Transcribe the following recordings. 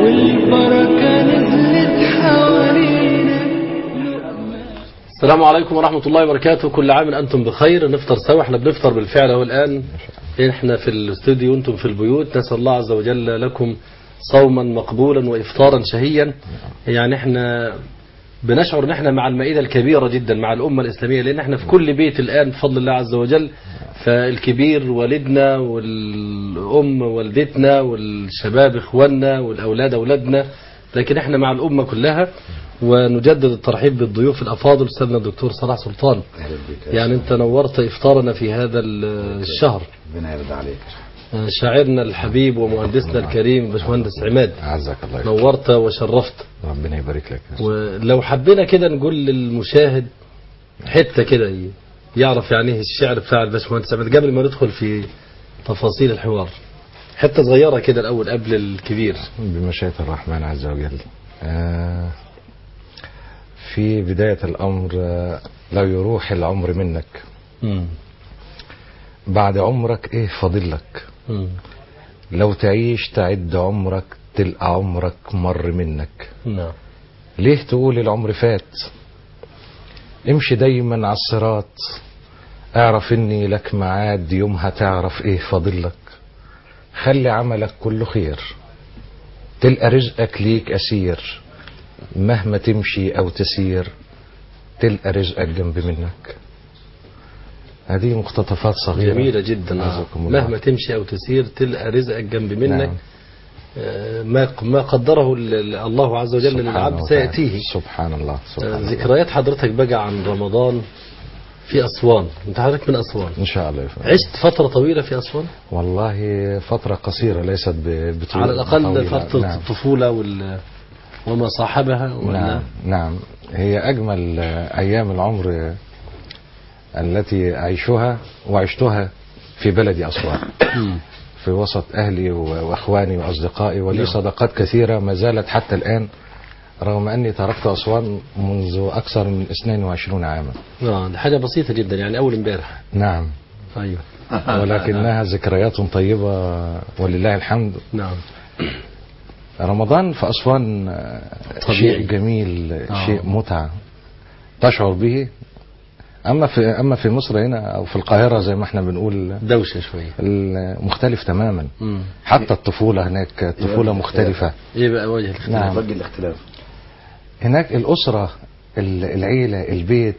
والبركة نزلت حوالينا السلام عليكم ورحمة الله وبركاته كل عام أنتم بخير نفطر سوا احنا بنفطر بالفعل اهو الآن احنا في الاستوديو وانتم في البيوت نسأل الله عز وجل لكم صوما مقبولا وإفطارا شهيا يعني احنا بنشعر ان احنا مع المائدة الكبيرة جدا مع الأمة الإسلامية لأن احنا في كل بيت الآن بفضل الله عز وجل فالكبير والدنا والأم والدتنا والشباب إخواننا والأولاد أولادنا لكن احنا مع الأمة كلها ونجدد الترحيب بالضيوف الأفاضل أستاذنا الدكتور صلاح سلطان اهلا بك يعني أنت نورت إفطارنا في هذا ال- الشهر ربنا يرضى عليك شاعرنا الحبيب ومهندسنا الكريم باشمهندس عماد اعزك الله يخليك نورت وشرفت ربنا يبارك لك ولو حبينا كده نقول للمشاهد حتة كده ي- يعرف يعني ايه الشعر بتاع الباشمهندس عماد قبل ما ندخل في تفاصيل الحوار حتة صغيرة كده الأول قبل الكبير بمشيئة الرحمن عز وجل آه، في بداية الأمر آه، لو يروح العمر منك مم. بعد عمرك إيه فاضل لك مم. لو تعيش تعد عمرك تلقى عمرك مر منك نعم ليه تقول العمر فات امشي دايما على الصراط اعرف اني لك معاد يومها تعرف ايه فاضلك خلي عملك كله خير تلقى رزقك ليك اسير مهما تمشي او تسير تلقى رزقك جنب منك هذه مقتطفات صغيرة جميلة جدا آه. عزكم الله. مهما تمشي أو تسير تلقى رزقك جنب منك نعم. آه، ما ما قدره ال- ال- الله عز وجل سبحانه للعبد وتعالى. سيأتيه سبحان الله سبحان آه، الله ذكريات حضرتك بقى عن رمضان في أسوان أنت حضرتك من أسوان ان شاء الله يفعل. عشت فترة طويلة في أسوان والله فترة قصيرة ليست ب- بطول على الأقل طويلة. فترة نعم. الطفولة وال وما صاحبها ولا نعم نعم هي أجمل آه، أيام العمر آه، التي أعيشها وعشتها في بلدي أسوان مم. في وسط أهلي و- وأخواني وأصدقائي ولي نعم. صداقات كثيرة ما زالت حتى الآن رغم أني تركت أسوان منذ أكثر من 22 عاما اه دي حاجة بسيطة جدا يعني أول امبارح نعم أيوه ولكنها ذكريات طيبة ولله الحمد نعم رمضان في أسوان آه، طبيعي. شيء جميل آه. شيء متعة تشعر به أما في أما في مصر هنا أو في القاهرة زي ما احنا بنقول دوشة شوية مختلف تماما مم. حتى الطفولة هناك طفولة مختلفة إيه بقى وجه الاختلاف نعم وجه الاختلاف هناك الأسرة ال- العيلة البيت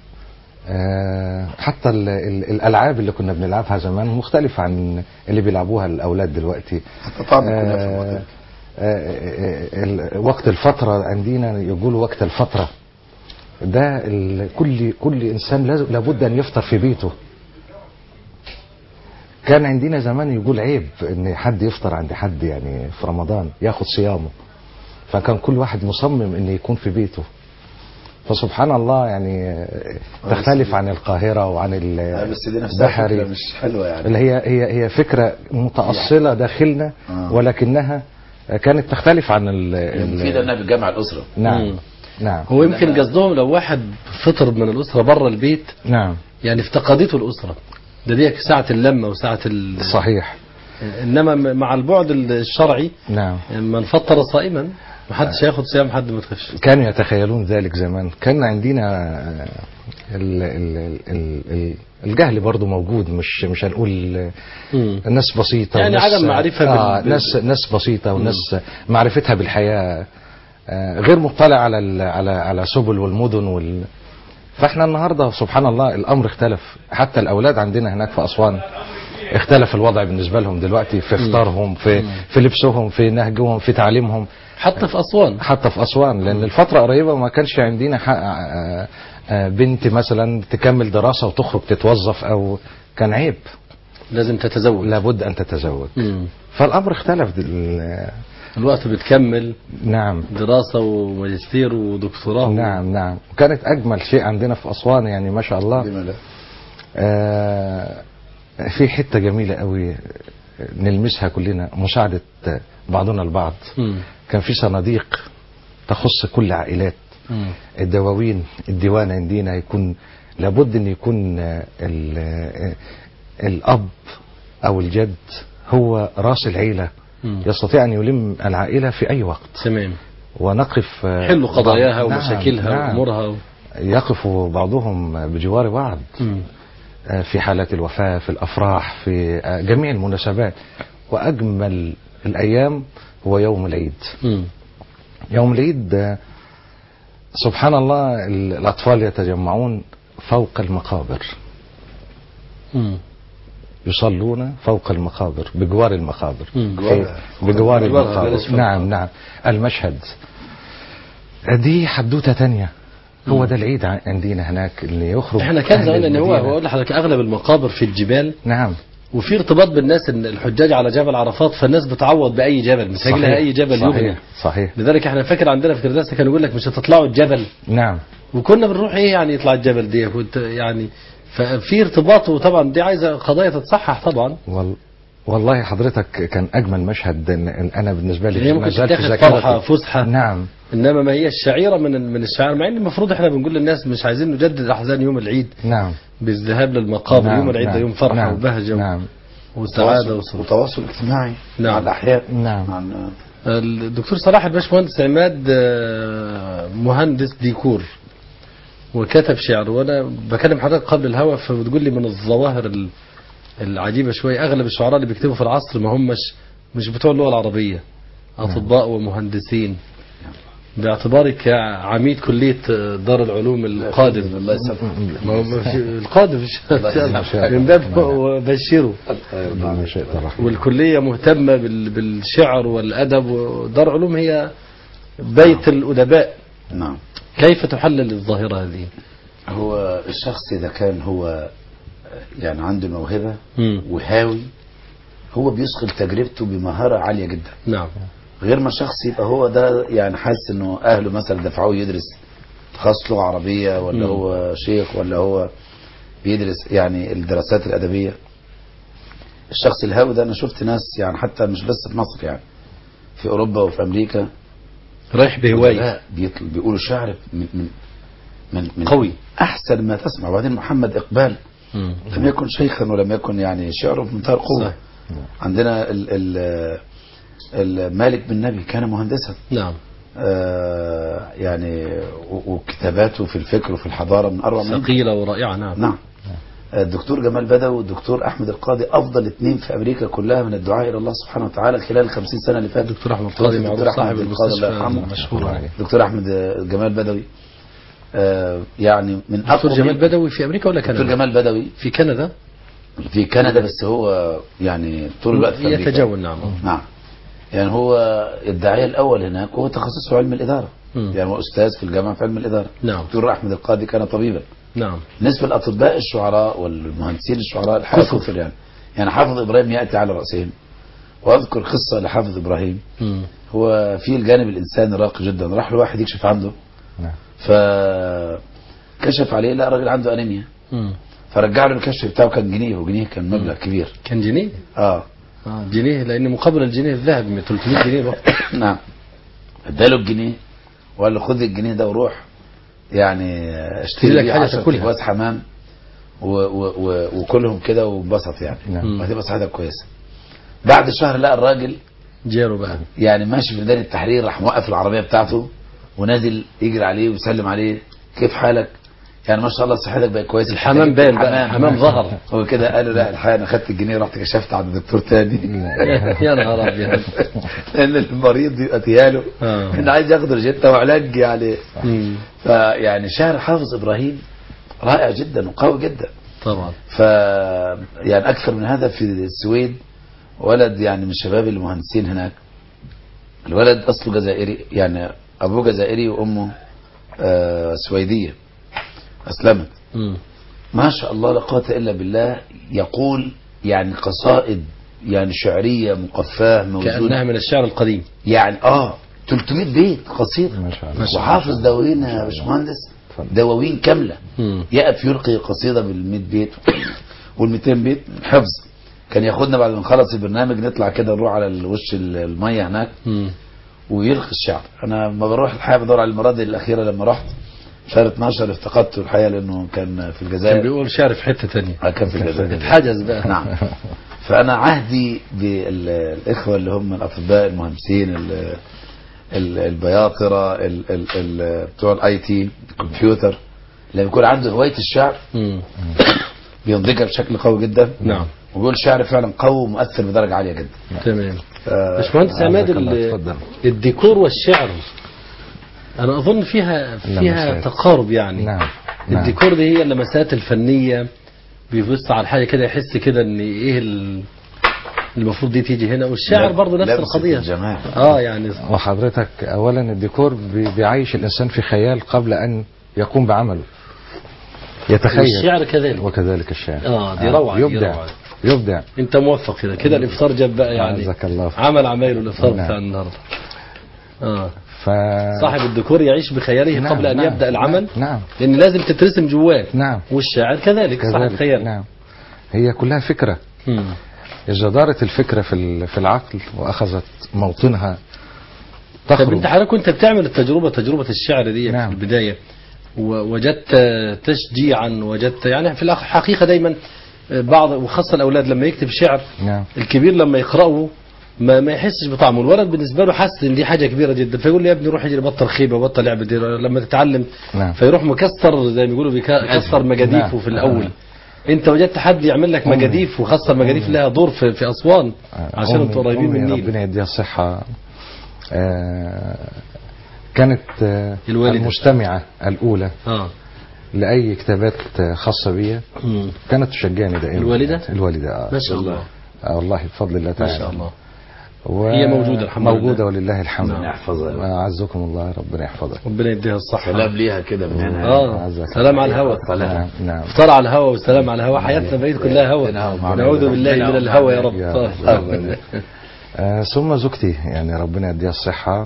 آه، حتى ال- ال- الألعاب اللي كنا بنلعبها زمان مختلفة عن اللي بيلعبوها الأولاد دلوقتي حتى طعم الكنافة آه، مختلف. آه، آه، ال- وقت الفترة عندنا يقولوا وقت الفترة ده ال- كل كل إنسان لازم لابد أن يفطر في بيته كان عندنا زمان يقول عيب ان حد يفطر عند حد يعني في رمضان ياخد صيامه فكان كل واحد مصمم ان يكون في بيته فسبحان الله يعني تختلف عن القاهرة وعن آه، بس دي نفسها البحري فكرة مش حلوة يعني اللي هي هي هي فكرة متأصلة داخلنا آه. ولكنها كانت تختلف عن ال المفيد ال- انها بتجمع الاسره نعم مم. نعم هو يمكن قصدهم لو واحد فطر من الأسرة بره البيت نعم يعني افتقدته الأسرة ده دي ساعة اللمة وساعة ال... صحيح إنما م- مع البعد الشرعي نعم من فطر صائما محدش هياخد صيام حد ما تخافش كانوا يتخيلون ذلك زمان كان عندنا آه، ال ال ال ال الجهل برضو موجود مش مش هنقول مم. ناس بسيطة يعني وناس عدم معرفة بال- آه بال- ناس ناس بسيطة وناس معرفتها بالحياة آه غير مطلع على ال- على على سبل والمدن وال فاحنا النهارده سبحان الله الامر اختلف حتى الاولاد عندنا هناك في اسوان اختلف الوضع بالنسبه لهم دلوقتي في افطارهم في في لبسهم في نهجهم في تعليمهم حتى في أسوان حتى في اسوان لان الفتره قريبه ما كانش عندنا حق آه، آه، بنت مثلا تكمل دراسه وتخرج تتوظف او كان عيب لازم تتزوج لابد ان تتزوج مم. فالامر اختلف دل... الوقت بتكمل نعم دراسة وماجستير ودكتوراه نعم نعم كانت اجمل شيء عندنا في اسوان يعني ما شاء الله لما لا آه، في حته جميله قوي نلمسها كلنا مساعده بعضنا البعض مم. كان في صناديق تخص كل عائلات مم. الدواوين الديوان عندنا يكون لابد ان يكون آه، ال- آه، الاب او الجد هو راس العيله مم. يستطيع أن يلم العائلة في أي وقت تمام ونقف آه، حلوا قضاياها بعض- ومشاكلها نعم، نعم. وامورها يقف بعضهم بجوار بعض مم. آه، في حالات الوفاة في الأفراح في آه، جميع المناسبات وأجمل الأيام هو يوم العيد مم. يوم العيد آه، سبحان الله ال- الأطفال يتجمعون فوق المقابر مم. يصلون فوق المقابر بجوار المقابر مم. في- بجوار بجوارها، المقابر بلاش فوق. نعم نعم المشهد دي حدوتة تانية هو ده العيد ع- عندنا هناك اللي يخرج احنا كان أهل زمان ان هو المدينة. هو اقول لحضرتك اغلب المقابر في الجبال نعم وفي ارتباط بالناس ان الحجاج على جبل عرفات فالناس بتعوض باي جبل مش هيجي لها اي جبل يبنى صحيح صحيح لذلك احنا فاكر عندنا في كرداسه كانوا يقول لك مش هتطلعوا الجبل نعم وكنا بنروح ايه يعني يطلع الجبل دي كنت يعني ففي ارتباط وطبعا دي عايزه قضايا تتصحح طبعا وال... والله حضرتك كان اجمل مشهد إن إن انا بالنسبه لي هي ما ممكن زال في تاخد ذاكرتي. فرحه فسحه نعم انما ما هي الشعيره من من الشعائر مع ان المفروض احنا بنقول للناس مش عايزين نجدد احزان يوم العيد نعم بالذهاب للمقابر نعم، يوم العيد ده نعم، يوم فرحه نعم، وبهجه نعم وسعاده وتواصل, وسرور وتواصل اجتماعي نعم. مع الأحياء نعم مع ال- الدكتور صلاح الباشمهندس عماد آه، مهندس ديكور وكتب شعر وانا بكلم حضرتك قبل الهوا فبتقول لي من الظواهر ال- العجيبه شويه اغلب الشعراء اللي بيكتبوا في العصر ما همش مش بتوع اللغه العربيه اطباء ومهندسين باعتبارك عميد كليه آه، دار العلوم القادم الله يسلمك ما هو مش- القادم مش الله يسلمك. من باب وبشره ما شئت الرحمن والكلية مهتمة بال- بالشعر والأدب ودار علوم هي بيت الأدباء نعم كيف تحلل الظاهرة هذه هو الشخص إذا كان هو يعني عنده موهبة مم. وهاوي هو بيثقل تجربته بمهارة عالية جدا نعم غير ما شخص يبقى هو ده يعني حاسس انه اهله مثلا دفعوه يدرس تخصص لغه عربيه ولا مم. هو شيخ ولا هو بيدرس يعني الدراسات الادبيه الشخص الهاوي ده انا شفت ناس يعني حتى مش بس في مصر يعني في اوروبا وفي امريكا رايح بهواية لا بيطل بيقولوا شعر من من من, من قوي. احسن ما تسمع وبعدين محمد اقبال مم. لم يكن شيخا ولم يكن يعني شعره في منتهى القوه صحيح. عندنا ال ال المالك بن نبي كان مهندسا نعم آه، يعني و- وكتاباته في الفكر وفي الحضارة من أروع من ثقيلة ورائعة نعم نعم الدكتور جمال بدوي والدكتور أحمد القاضي أفضل اثنين في أمريكا كلها من الدعاء إلى الله سبحانه وتعالى خلال الخمسين سنة اللي فاتت دكتور أحمد قاضي الدكتور معروف صاحب أحمد القاضي الله المستشفى يرحمه. المشهور دكتور أحمد آه، جمال بدوي آه، يعني من دكتور أقوى جمال بدوي في أمريكا ولا دكتور كندا؟ جمال بدوي في كندا في كندا بس هو يعني طول الوقت في أمريكا يتجول نعم نعم يعني هو الداعية الأول هناك وهو تخصصه علم الإدارة مم. يعني هو أستاذ في الجامعة في علم الإدارة نعم دكتور أحمد القاضي كان طبيبا نعم بالنسبة للأطباء الشعراء والمهندسين الشعراء الحقيقة كثر. كثر يعني يعني حافظ إبراهيم يأتي على رأسهم وأذكر قصة لحافظ إبراهيم مم. هو في الجانب الإنساني راقي جدا راح له واحد يكشف عنده نعم. فكشف عليه لا راجل عنده أنيميا مم. فرجع له الكشف بتاعه كان جنيه وجنيه كان مبلغ كبير كان جنيه اه آه جنيه لأن مقابل الجنيه الذهب 300 جنيه بقى نعم اداله الجنيه وقال له خد الجنيه ده وروح يعني اشتري لك لي حاجة 10 تاكلها. كيلوات حمام و و و وكلهم كده وانبسط يعني نعم. وهتبقى صحتك كويسه بعد شهر لقى الراجل جاله بقى يعني ماشي في ميدان التحرير راح موقف العربيه بتاعته ونازل يجري عليه ويسلم عليه كيف حالك يعني ما شاء الله صحتك بقت كويسه الحمام باين بقى الحمام ظهر هو كده قال له لا الحقيقه انا خدت الجنيه رحت كشفت عند دكتور تاني يا نهار أبيض لان المريض بيبقى تياله آه. انه عايز ياخد روجيتا وعلاج يعني مم. فيعني شعر حافظ ابراهيم رائع جدا وقوي جدا طبعا ف يعني اكثر من هذا في السويد ولد يعني من الشباب المهندسين هناك الولد اصله جزائري يعني ابوه جزائري وامه آه سويديه اسلمت مم. ما شاء الله لا قوه الا بالله يقول يعني قصائد يعني شعريه مقفاه كأنها موزونه من الشعر القديم يعني اه 300 بيت قصيده ما شاء الله وحافظ دواوين يا باشمهندس اتفضل. دواوين كامله مم. يقف يلقي قصيده بال100 بيت وال200 بيت حفظ كان ياخدنا بعد ما نخلص البرنامج نطلع كده نروح على الوش ال- الميه هناك مم. ويلقي الشعر انا لما بروح الحقيقه بدور على المرات الاخيره لما رحت شهر 12 افتقدته الحقيقه لانه كان في كان الجزائر بيقول شعر في حتة تانية آه، كان في الجزائر اتحجز بقى نعم فانا عهدي بالاخوه اللي هم الاطباء المهندسين ال- ال- البياطره ال- ال- ال- بتوع الاي تي الكمبيوتر لما يكون عنده هوايه الشعر مم. بينضجها بشكل قوي جدا نعم. وبيقول الشعر فعلا قوي ومؤثر بدرجه عاليه جدا تمام آه، باشمهندس عماد عزك الله، ال- اتفضل. الديكور والشعر انا اظن فيها فيها لمسات. تقارب يعني نعم نعم الديكور دي هي اللمسات الفنيه بيبص على الحاجه كده يحس كده ان ايه ال- المفروض دي تيجي هنا والشعر برضه نفس لمسة القضيه الجمال اه يعني وحضرتك اولا الديكور بي- بيعيش الانسان في خيال قبل ان يقوم بعمله يتخيل والشعر كذلك وكذلك الشعر اه دي روعه دي يبدع روعه يبدع انت موفق كده كده الافطار جاب بقى يعني عزك الله عمل عمايله الافطار نعم. بتاع النهارده اه ف صاحب الديكور يعيش بخياله نعم، قبل ان نعم، يبدا العمل نعم لان لازم تترسم جواه نعم والشاعر كذلك صاحب كذلك خيال نعم هي كلها فكرة مم. إذا دارت الفكرة في ال- في العقل وأخذت موطنها طب تخرج انت حضرتك كنت بتعمل التجربه تجربه الشعر دي نعم. في البدايه ووجدت تشجيعا وجدت يعني في الحقيقه دايما بعض وخاصه الاولاد لما يكتب شعر نعم الكبير لما يقراه ما, ما يحسش بطعمه الولد بالنسبه له حاسس ان دي حاجه كبيره جدا فيقول لي يا ابني روح اجري بطل خيبه بطل لعبه دي لما تتعلم نعم فيروح مكسر زي ما بيقولوا بيكسر مجاديفه نعم. في الاول انت وجدت حد يعمل لك أمي. مجاديف وخاصه المجاديف لها دور في, في اسوان عشان أمي- انتوا قريبين أمي من النيل ربنا يديها الصحة آه، كانت آه، الوالدة. المستمعة الأولى اه لأي كتابات آه، خاصة بي مم. كانت تشجعني دائما الوالدة؟ الوالدة آه. ما شاء الله آه والله بفضل الله ما تعالى شاء الله و... هي موجودة الحمد لله. موجودة ولله الحمد ربنا يحفظها أعزكم الله ربنا يحفظك ربنا يديها الصحه سلام ليها كده من هنا اه عزك سلام على الهوى نعم نعم افطار على الهوى والسلام على الهوى حياتنا بقيت كلها هوى نعوذ بالله من الهوى يا رب يا طيب. رب. آه ثم زوجتي يعني ربنا يديها الصحة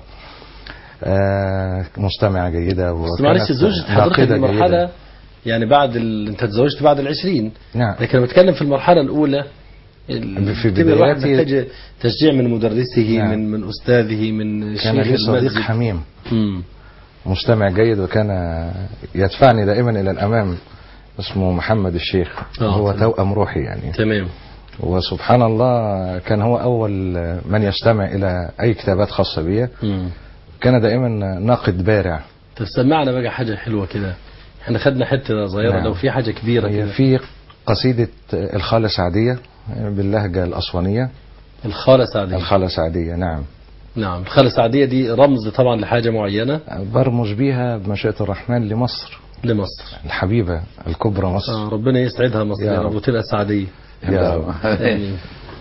آه مستمعة جيدة بس وكانت معلش زوجة حضرتك ناقدة المرحلة جيدة. يعني بعد ال... انت تزوجت بعد العشرين نعم لكن لما بتكلم في المرحلة الأولى ال- في بتبقى الواحد بداياتي- محتاج تشجيع من مدرسه نعم. من من أستاذه من كان شيخ لي صديق المسجد حميم مم. مستمع جيد وكان يدفعني دائما إلى الأمام اسمه محمد الشيخ آه، هو تمام. توأم روحي يعني تمام وسبحان الله كان هو أول من يستمع إلى أي كتابات خاصة بي مم. كان دائما ناقد بارع طب سمعنا بقى حاجة حلوة كده احنا خدنا حتة صغيرة نعم. لو في حاجة كبيرة هي كده في قصيدة الخالة سعدية باللهجة الأسوانية الخالة سعدية الخالة سعدية نعم نعم الخالة سعدية دي رمز طبعا لحاجة معينة برمج بيها بمشيئة الرحمن لمصر لمصر الحبيبة الكبرى مصر آه ربنا يسعدها مصر يا يا رب رب. وتبقى سعدية يا رب. آمين.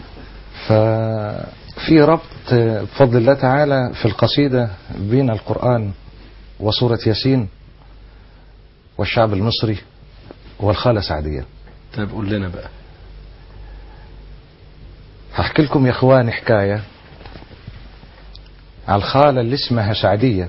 ففي ربط بفضل الله تعالى في القصيدة بين القرآن وسورة ياسين والشعب المصري والخالة سعدية طيب قول لنا بقى هحكي لكم يا اخواني حكاية على الخالة اللي اسمها سعدية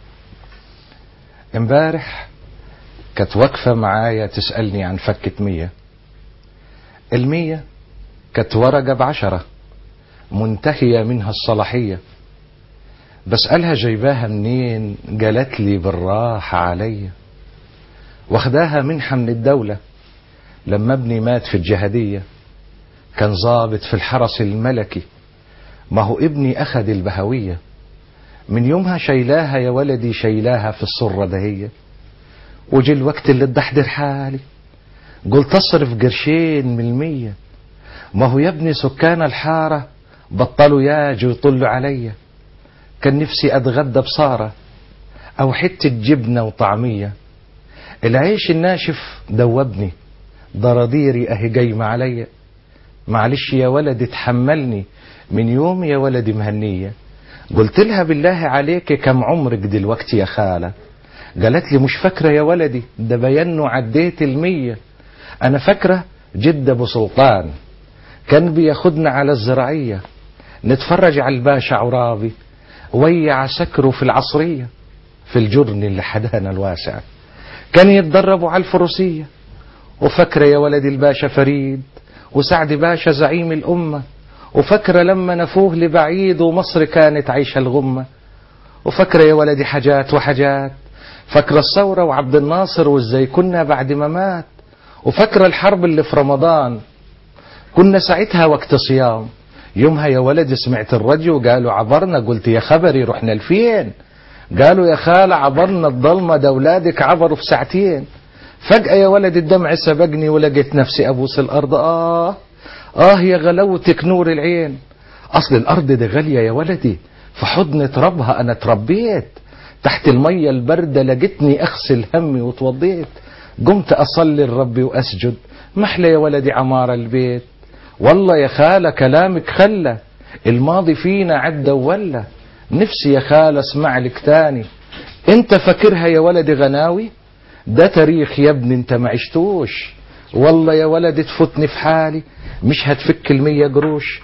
امبارح كانت واقفة معايا تسألني عن فكة مية المية كانت ورقة بعشرة منتهية منها الصلاحية بسألها جايباها منين قالت لي بالراحة عليا واخداها منحة من الدولة لما ابني مات في الجهادية كان ضابط في الحرس الملكي ما هو ابني أخد البهوية من يومها شيلاها يا ولدي شيلاها في السرة دهية وجي الوقت اللي اتدحضر حالي قلت اصرف قرشين من المية ما هو يا ابني سكان الحارة بطلوا ياجوا يطلوا عليا كان نفسي اتغدى بصارة او حتة جبنة وطعمية العيش الناشف دوبني ضراديري اهي جايمة عليا معلش يا ولد اتحملني من يوم يا ولدي مهنية قلت لها بالله عليك كم عمرك دلوقتي يا خالة قالت لي مش فاكرة يا ولدي ده بيانه عديت المية أنا فاكرة جد أبو سلطان كان بياخدنا على الزراعية نتفرج على الباشا عرابي ويا عسكره في العصرية في الجرن اللي حدانا الواسع كان يتدربوا على الفروسية وفاكرة يا ولدي الباشا فريد وسعد باشا زعيم الأمة وفاكرة لما نفوه لبعيد ومصر كانت عايشة الغمة وفاكرة يا ولدي حاجات وحاجات فاكرة الثورة وعبد الناصر وازاي كنا بعد ما مات وفاكرة الحرب اللي في رمضان كنا ساعتها وقت صيام يومها يا ولد سمعت الراديو قالوا عبرنا قلت يا خبري رحنا لفين قالوا يا خالة عبرنا الضلمة ده اولادك عبروا في ساعتين فجأة يا ولد الدمع سبقني ولقيت نفسي أبوس الأرض آه آه يا غلاوتك نور العين أصل الأرض دي غالية يا ولدي في حضن ترابها أنا تربيت تحت المية الباردة لقيتني أغسل همي وتوضيت قمت أصلي لربي وأسجد محلى يا ولدي عمار البيت والله يا خالة كلامك خلى الماضي فينا عدى ولا نفسي يا خالة اسمع لك تاني انت فاكرها يا ولدي غناوي ده تاريخ يا ابني انت ما عشتوش والله يا ولد تفوتني في حالي مش هتفك المية قروش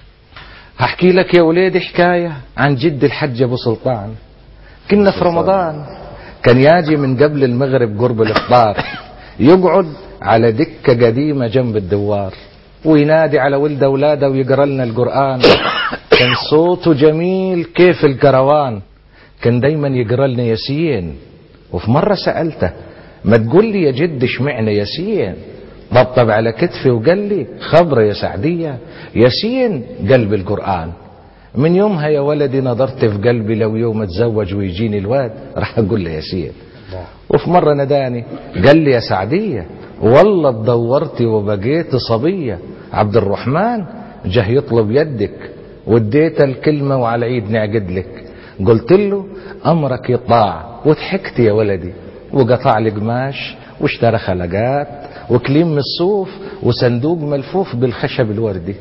هحكي لك يا ولادي حكاية عن جد الحج ابو سلطان كنا في رمضان كان ياجي من قبل المغرب قرب الافطار يقعد على دكة قديمة جنب الدوار وينادي على ولد اولاده ويقرا لنا القرآن كان صوته جميل كيف الكروان كان دايما يقرا لنا ياسين وفي مرة سألته ما تقول لي يا جد اشمعنى ياسين طبطب على كتفي وقال لي خبر يا سعدية ياسين قلب القرآن من يومها يا ولدي نظرت في قلبي لو يوم اتزوج ويجيني الواد راح اقول له ياسين وفي مرة ناداني قال لي يا سعدية والله اتدورتي وبقيت صبية عبد الرحمن جه يطلب يدك واديت الكلمة وعلى عيد نعقد لك قلت له أمرك يطاع وضحكت يا ولدي وقطع لي قماش واشترى خلقات وكليم من الصوف وصندوق ملفوف بالخشب الوردي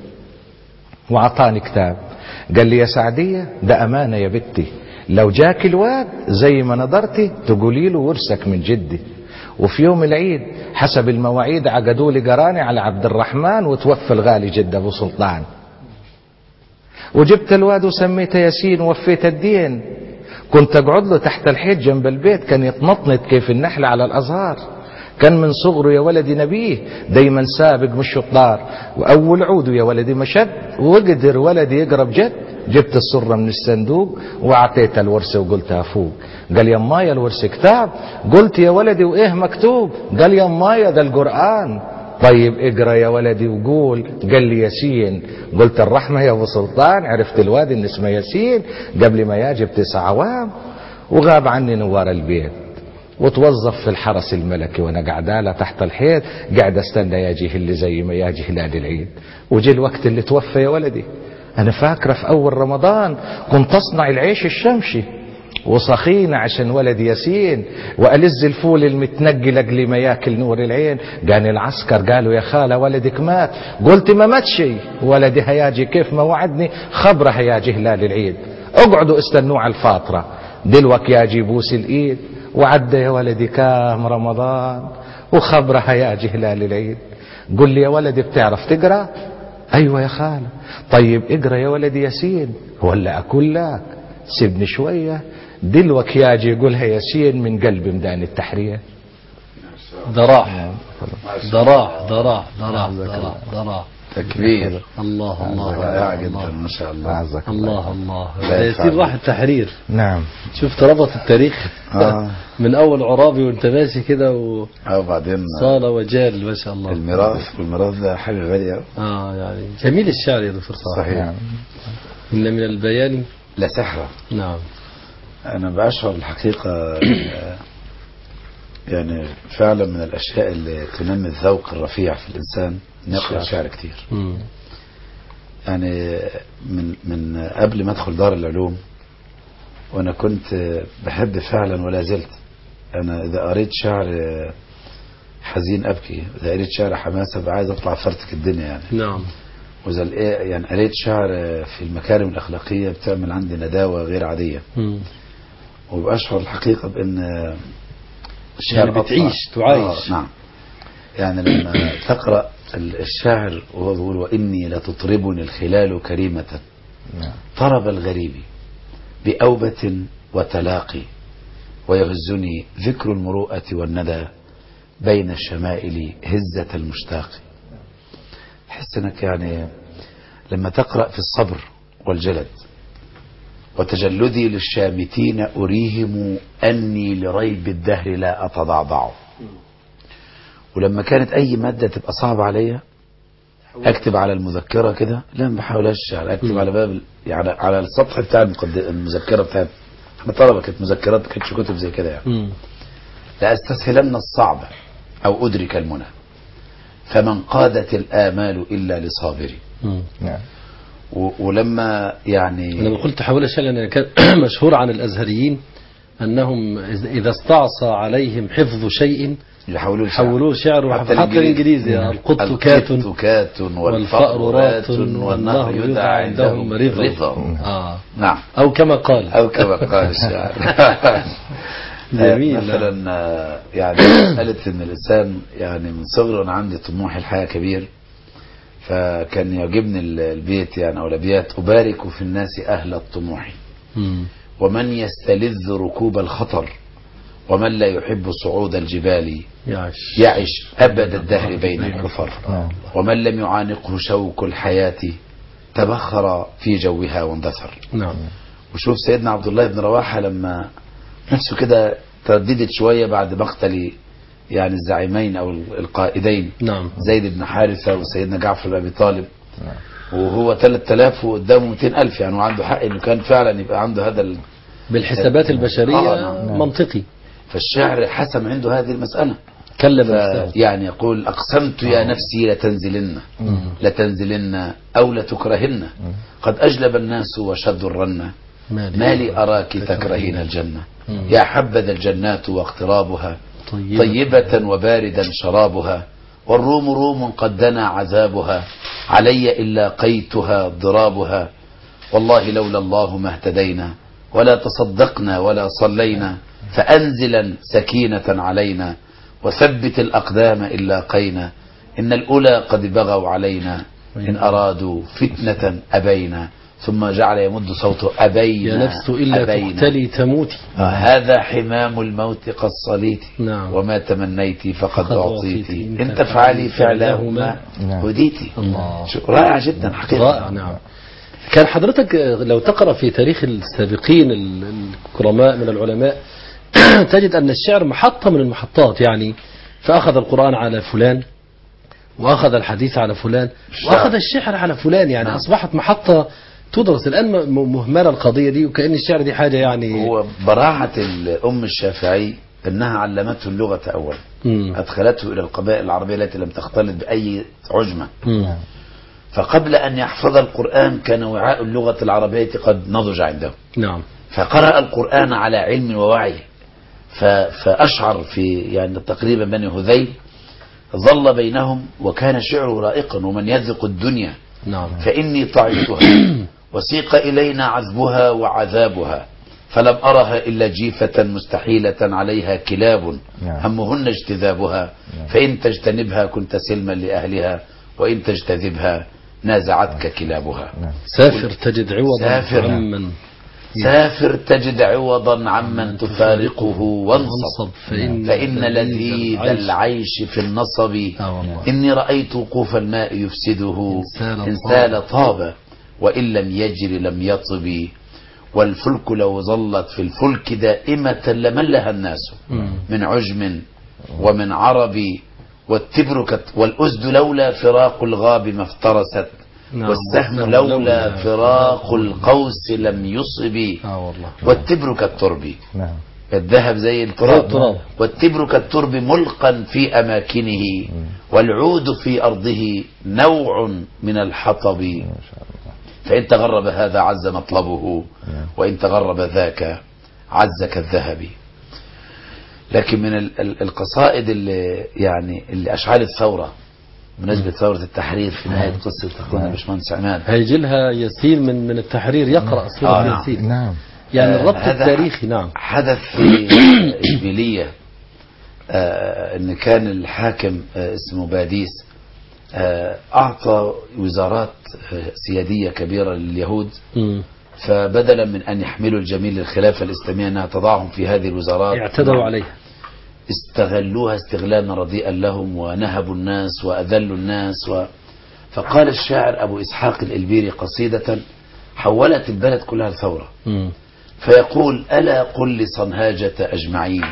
وعطاني كتاب قال لي يا سعدية ده أمانة يا بنتي لو جاك الواد زي ما نظرتي تقولي له ورثك من جدي وفي يوم العيد حسب المواعيد عقدوا لي قراني على عبد الرحمن وتوفى الغالي جد ابو سلطان وجبت الواد وسميته ياسين ووفيت الدين كنت اقعد له تحت الحيط جنب البيت كان يتنطنط كيف النحل على الازهار كان من صغره يا ولدي نبيه دايما سابق مش شطار واول عوده يا ولدي مشد وقدر ولدي يقرب جد جبت السرة من الصندوق واعطيت الورثة وقلت افوق قال يا مايا الورثة كتاب قلت يا ولدي وايه مكتوب قال يا مايا ده القرآن طيب اقرا يا ولدي وقول قال لي ياسين قلت الرحمة يا ابو سلطان عرفت الواد ان اسمه ياسين قبل ما يجي بتسع عوام وغاب عني نوار البيت وتوظف في الحرس الملكي وانا قاعدالة تحت الحيط قاعد استنى يجي اللي زي ما يجي هلال العيد وجي الوقت اللي توفى يا ولدي انا فاكره في اول رمضان كنت اصنع العيش الشمشي وصخينا عشان ولد ياسين والز الفول المتنقي لاجل ما ياكل نور العين قال العسكر قالوا يا خاله ولدك مات قلت ما ماتش ولدي هياجي كيف ما وعدني خبره هياجي هلال العيد اقعدوا استنوا على الفاطره دلوك ياجي بوس الايد وعدى يا ولدي كام رمضان وخبره هياجي هلال العيد قل لي يا ولدي بتعرف تقرا ايوه يا خاله طيب اقرا يا ولدي ياسين ولا اقول لك سيبني شويه دلوك ياجي يقولها ياسين من قلب ميدان التحرير ضراح ضراح ضراح ضراح ضراح ضراح تكبير الله الله رائع الله جدا الله ما شاء الله أعزك الله الله لا ده يفعل. ياسين راح التحرير نعم شفت ربط التاريخ آه. من اول عرابي وانت ماشي كده اه وبعدين وصال وجال ما شاء الله الميراث والميراث ده حاجة غالية اه يعني جميل الشعر يا دكتور صالح صحيح نعم. ان من البيان لا سحرة نعم أنا بشعر الحقيقة آه، يعني فعلا من الأشياء اللي تنمي الذوق الرفيع في الإنسان إنه يقرأ الشعر. شعر كتير مم. يعني من من قبل ما أدخل دار العلوم وأنا كنت بحب فعلا ولا زلت أنا إذا قريت شعر آه، حزين أبكي إذا قريت شعر حماسة بقى عايز أطلع فرتك الدنيا يعني نعم وإذا الإيه- يعني قريت شعر آه، في المكارم الأخلاقية بتعمل عندي نداوة غير عادية مم. وبأشعر الحقيقة بأن يعني أطلع- بتعيش، تعايش. آه نعم يعني لما تقرأ ال- الشاعر وهو بيقول وإني لتطربني الخلال كريمة نعم. طرب الغريب بأوبة وتلاقي ويهزني ذكر المروءة والندى بين الشمائل هزة المشتاق تحس انك يعني لما تقرأ في الصبر والجلد وتجلدي للشامتين أريهم أني لريب الدهر لا أتضعضع ولما كانت أي مادة تبقى صعبة عليا اكتب على المذكره كده لا ما بحاولش يعني اكتب على باب ال- يعني على السطح بتاع المقد- المذكره بتاعت احنا طلبه كانت مذكرات ما كانتش كتب زي كده يعني مم. لاستسهلن الصعب او ادرك المنى فمن قادت الامال الا لصابر مم. نعم و- ولما يعني أنا قلت حول الشيء لأن كان مشهور عن الأزهريين أنهم إذا- إذا استعصى عليهم حفظ شيء يحولوه شعر. حولوه شعر حتى حتى الإنجليزي نعم. القط كات القط كات والفأر والفأر رات رات والنهر يدعى عندهم رفر رفر آه. نعم أو كما قال أو كما قال الشاعر جميل. مثلا آه، يعني مسألة إن الإنسان يعني من صغري وأنا عندي طموح الحياة كبير فكان يعجبني ال- البيت يعني أو الأبيات أبارك في الناس أهل الطموح مم. ومن يستلذ ركوب الخطر ومن لا يحب صعود الجبال يعش يعش أبد الدهر بين الحفر نعم. ومن لم يعانقه شوك الحياة تبخر في جوها واندثر نعم وشوف سيدنا عبد الله بن رواحة لما نفسه كده ترددت شوية بعد مقتل يعني الزعيمين أو القائدين نعم زيد بن حارثة وسيدنا جعفر بن أبي طالب وهو 3000 وقدامه 200000 يعني وعنده حق انه كان فعلا يبقى عنده هذا ال... بالحسابات البشرية آه، نعم. منطقي فالشعر حسم عنده هذه المسألة كلم ف... نفسه يعني يقول أقسمت يا نفسي لتنزلن لتنزلن أو لتكرهن قد أجلب الناس وشدوا الرنة ما لي أراك تكرهين الجنة يا حبذا الجنات واقترابها طيب طيبة وباردا شرابها والروم روم قد دنا عذابها علي إلا قيتها ضرابها والله لولا الله ما اهتدينا ولا تصدقنا ولا صلينا فأنزلا سكينة علينا وثبت الأقدام إن لاقينا إن الأولى قد بغوا علينا إن أرادوا فتنة أبينا ثم جعل يمد صوته أبينا يا نفس إلا أبينا تقتلي تموتي آه، هذا حمام الموت قد صليت نعم. وما تمنيت فقد فقد أعطيت أعطيت. إن تفعلي فعلهما نعم. هديتي الله. شو- رائع جدا حقيقة رائع نعم كان حضرتك لو تقرأ في تاريخ السابقين ال- الكرماء من العلماء تجد أن الشعر محطة من المحطات يعني فأخذ القرآن على فلان وأخذ الحديث على فلان وأخذ الشعر على فلان يعني نعم. أصبحت محطة تدرس الآن م- مهملة القضية دي وكأن الشعر دي حاجة يعني هو براعة الأم الشافعي أنها علمته اللغة أولا مم. أدخلته إلى القبائل العربية التي لم تختلط بأي عجمة مم. فقبل أن يحفظ القرآن كان وعاء اللغة العربية قد نضج عنده نعم فقرأ القرآن على علم ووعي ف- فأشعر في يعني تقريبا بني هذيل ظل بينهم وكان شعره رائقا ومن يذق الدنيا نعم فإني طعمتها وسيق إلينا عذبها وعذابها فلم أرها إلا جيفة مستحيلة عليها كلاب نعم. همهن اجتذابها فإن تجتنبها كنت سلما لأهلها وإن تجتذبها نازعتك كلابها نعم. سافر تجد عوضا سافر. عمن سافر تجد عوضا عمن تفارقه وانصب فإن, فإن لذيذ العيش في النصب آه والله. إني رأيت وقوف الماء يفسده إن سال إن سال طاب وإن لم يجري لم يطب والفلك لو ظلت في الفلك دائمة لملها الناس مم. من عجم ومن عرب والتبر كت والأسد لولا فراق الغاب ما افترست نعم. والسهم والسهم لولا لولا فراق القوس لم يصب آه والله والتبر كالترب نعم الذهب زي زي التراب التراب. والتبر كالترب ملقا في أماكنه والعود في أرضه نوع من الحطب فإن تغرب هذا عز مطلبه وإن تغرب ذاك عز كالذهب لكن من ال- ال- القصائد اللي يعني اللي أشعلت ثورة بمناسبة ثورة التحرير في نهاية قصة أخونا باشمهندس عماد هيجي لها ياسين من من التحرير يقرأ سورة آه، نعم. ياسين نعم يعني آه، الربط هذا التاريخي نعم حدث في إشبيلية آه، ان كان الحاكم آه، اسمه باديس آه، اعطى وزارات آه، سيادية كبيرة لليهود مم. فبدلا من ان يحملوا الجميل للخلافة الاسلامية انها تضعهم في هذه الوزارات اعتدوا عليها استغلوها استغلالا رديئا لهم ونهبوا الناس وأذلوا الناس و... فقال الشاعر أبو إسحاق الإلبيري قصيدة حولت البلد كلها لثورة مم. فيقول ألا قل لصنهاجة أجمعين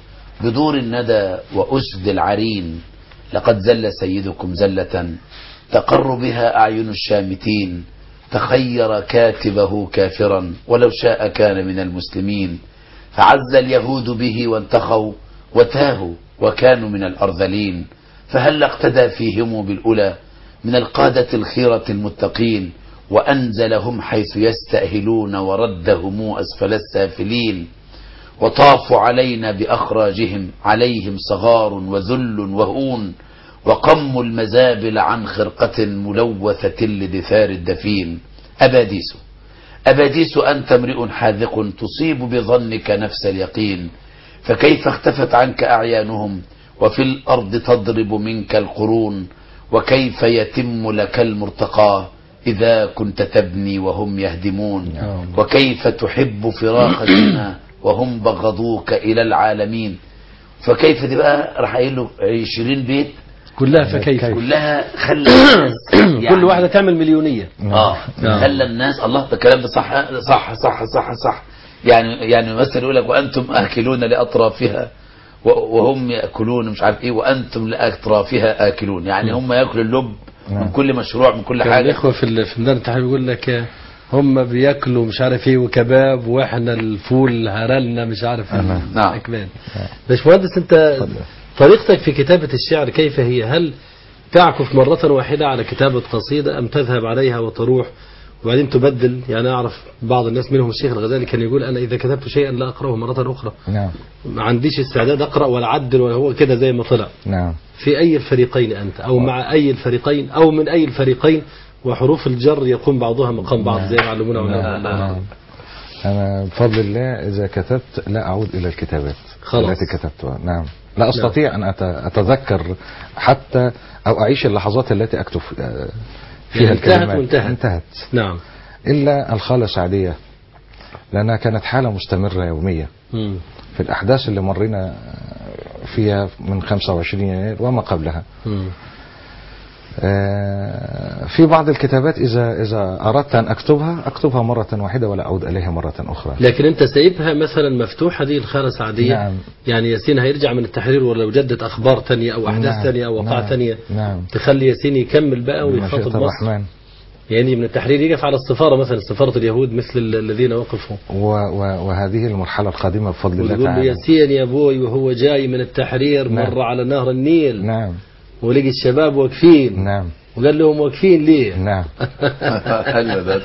بدور الندى وأسد العرين لقد زل سيدكم زلة تقر بها أعين الشامتين تخير كاتبه كافرا ولو شاء كان من المسلمين فعز اليهود به وانتخوا وتاهوا وكانوا من الأرذلين فهل اقتدى فيهم بالأولى من القادة الخيرة المتقين وأنزلهم حيث يستأهلون وردهم أسفل السافلين وطافوا علينا بأخراجهم عليهم صغار وذل وهون وقموا المزابل عن خرقة ملوثة لدثار الدفين أباديس أباديس أنت امرئ حاذق تصيب بظنك نفس اليقين فكيف اختفت عنك أعيانهم وفي الأرض تضرب منك القرون وكيف يتم لك المرتقى إذا كنت تبني وهم يهدمون وكيف تحب فراق الزنا وهم بغضوك إلى العالمين فكيف دي بقى راح قايل له 20 بيت كلها فكيف كلها خلى الناس يعني كل واحدة تعمل مليونية اه نعم. خلى الناس الله ده الكلام ده صح صح صح صح صح يعني يعني مثلا يقول لك وانتم اكلون لاطرافها و- وهم ياكلون مش عارف ايه وانتم لاطرافها اكلون يعني هم ياكلوا اللب من كل مشروع من كل كان حاجه الإخوة في ال- في ميدان التحرير بيقول لك آه، هم بياكلوا مش عارف ايه وكباب واحنا الفول هرلنا مش عارف ايه نعم. أكلان باشمهندس انت طريقتك في كتابة الشعر كيف هي هل تعكف مرة واحدة على كتابة قصيدة أم تذهب عليها وتروح وبعدين تبدل يعني أعرف بعض الناس منهم الشيخ الغزالي كان يقول أنا إذا كتبت شيئا لا أقرأه مرة أخرى نعم ما عنديش استعداد أقرأ ولا أعدل ولا هو كده زي ما طلع نعم في أي الفريقين أنت أو مع أي الفريقين أو من أي الفريقين وحروف الجر يقوم بعضها مقام بعض زي ما علمونا علماء الله نعم. أنا بفضل الله إذا كتبت لا أعود إلى الكتابات خلاص. التي كتبتها نعم لا أستطيع أن أت- أتذكر حتى أو أعيش اللحظات التي أكتب آه، فيها يعني انتهت الكلمات وانتهت. انتهت نعم إلا الخالة سعدية لأنها كانت حالة مستمرة يومية مم. في الأحداث اللي مرينا فيها من 25 يناير وما قبلها مم. آه، في بعض الكتابات إذا إذا أردت أن أكتبها أكتبها مرة واحدة ولا أعود إليها مرة أخرى لكن انت سايبها مثلا مفتوحة دي الخالة سعدية نعم. يعني ياسين هيرجع من التحرير ولو جدت اخبار تانية او احداث نعم. تانية او وقائع نعم. تانية نعم تخلي ياسين يكمل بقى بمشيئة ويخاطب مصر الرحمن يعني من التحرير يقف على السفارة مثلا سفارة اليهود مثل ال- الذين وقفوا و و وهذه المرحلة القادمة بفضل الله ويقول له تعالى ياسين يا ابوي وهو جاي من التحرير نعم. مر على نهر النيل نعم ولقي الشباب واقفين نعم وقال لهم واقفين ليه نعم حلو ده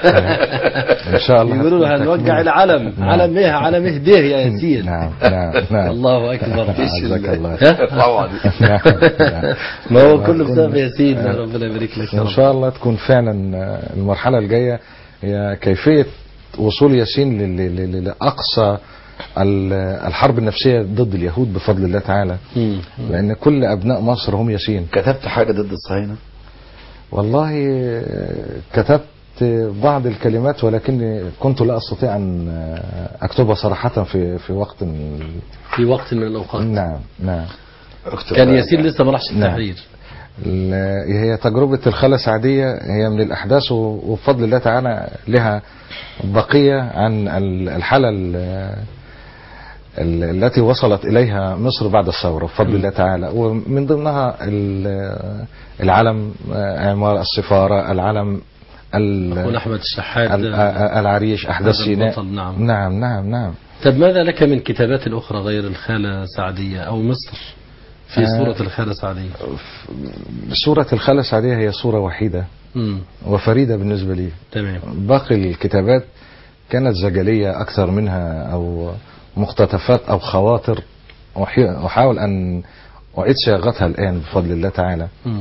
إن شاء الله يقولوا له هتكون هنوقع تكملة. العلم نعم. علم ايه علم ايه ده يا ياسين نعم نعم نعم الله اكبر عزك الله ها؟ طبعا نعم نعم. ما هو كله بسبب ياسين ربنا يبارك لك يا ان رب. شاء الله تكون فعلا آه، المرحله الجايه هي كيفيه وصول ياسين لل- لل- لل- لاقصى ال- الحرب النفسيه ضد اليهود بفضل الله تعالى مم. لان كل ابناء مصر هم ياسين كتبت حاجه ضد الصهاينه والله آه، كتبت بعض الكلمات ولكني كنت لا استطيع ان آه، اكتبها صراحه في في وقت في وقت من الاوقات نعم نعم اكتب كان بقى. ياسين لسه ما راحش نعم. التحرير ال- هي تجربة الخالة سعدية هي من الأحداث و- وبفضل الله تعالى لها بقية عن ال- الحالة ال- ال- التي وصلت إليها مصر بعد الثورة بفضل الله تعالى ومن ضمنها ال- العلم عمار السفارة العلم ال- اخونا احمد الشحات ال- ده. العريش أحداث هذا سيناء البطل، نعم. نعم نعم نعم طب ماذا لك من كتابات اخرى غير الخالة سعدية او مصر في آه. صورة الخالة سعدية سورة الخالة سعدية هي سورة وحيدة امم وفريدة بالنسبة لي تمام باقي الكتابات كانت زجلية أكثر منها أو مقتطفات أو خواطر أحي- أحاول أن أعيد صياغتها الآن بفضل الله تعالى مم.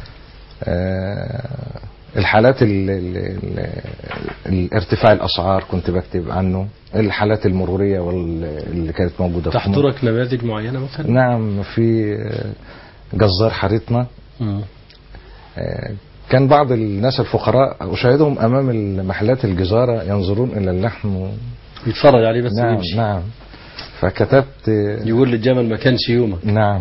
آه، الحالات ال- ال- ال- الارتفاع الأسعار كنت بكتب عنه الحالات المرورية وال- اللي كانت موجودة في مصر. تحضرك نماذج معينة مثلا نعم في آه، جزار حارتنا مم. آه، كان بعض الناس الفقراء أشاهدهم أمام المحلات الجزارة ينظرون إلى اللحم و... يتفرج عليه بس نعم ويمشي نعم فكتبت يقول للجمل ما كانش يومك نعم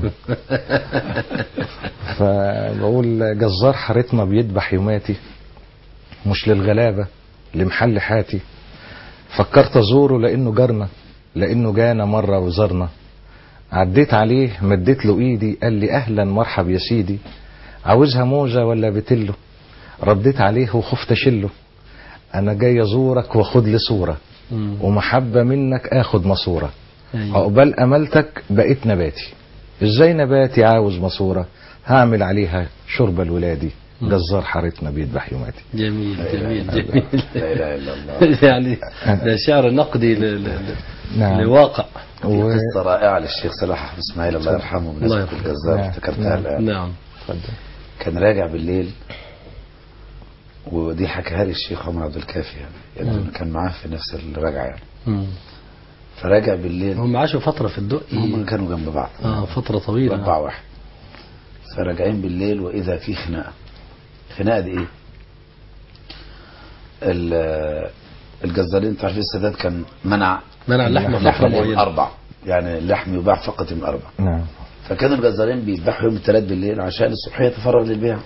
فبقول جزار حارتنا بيذبح يوماتي مش للغلابة لمحل حاتي فكرت ازوره لانه جارنا لانه جانا مرة وزارنا عديت عليه مديت له ايدي قال لي اهلا مرحب يا سيدي عاوزها موزة ولا بتلو رديت عليه وخفت اشله انا جاي ازورك واخد لي صورة مم. ومحبة منك اخد مصورة أيوة. عقبال املتك بقيت نباتي ازاي نباتي عاوز مصورة هعمل عليها شرب الولادي جزار حارتنا بيذبح يوماتي جميل جميل جميل لا اله الا الله يعني ده شعر نقدي ل... ل... ل... نعم لواقع و... قصه رائعه للشيخ صلاح أحمد اسماعيل الله يرحمه الله بمناسبه يرحمه. الجزار نعم. افتكرتها نعم. الان نعم كان راجع بالليل ودي حكاها لي الشيخ عمر عبد الكافي يعني, يعني مم. كان معاه في نفس الرجعه يعني مم. فراجع بالليل هم عاشوا فترة في الدقي هم كانوا جنب بعض اه فترة طويلة مربع واحد فراجعين بالليل واذا في خناقه خناقه دي ايه؟ ال- الجزارين انت عارفين السادات كان منع منع اللحمة فترة اللحم من معينة اربع يعني اللحم يباع فقط من اربع نعم فكانوا الجزارين بيذبحوا يوم الثلاث بالليل عشان الصبحيه يتفرغ للبيع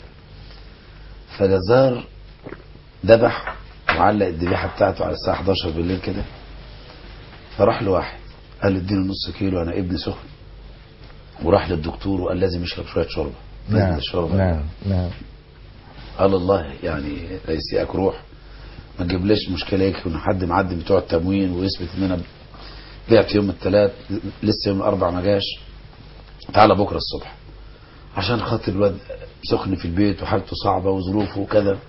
فجزار ذبح وعلق الذبيحه بتاعته على الساعه 11 بالليل كده فراح له واحد قال له اديله نص كيلو انا ابني سخن وراح للدكتور وقال لازم يشرب شويه شوربه لازم نعم الشوربه نعم نعم قال الله يعني لا يسيئك روح ما تجيبليش مشكله يكون حد معدي بتوع التموين ويثبت ان انا بعت يوم الثلاث لسه يوم الاربع ما جاش تعالى بكره الصبح عشان خاطر الواد سخن في البيت وحالته صعبه وظروفه وكذا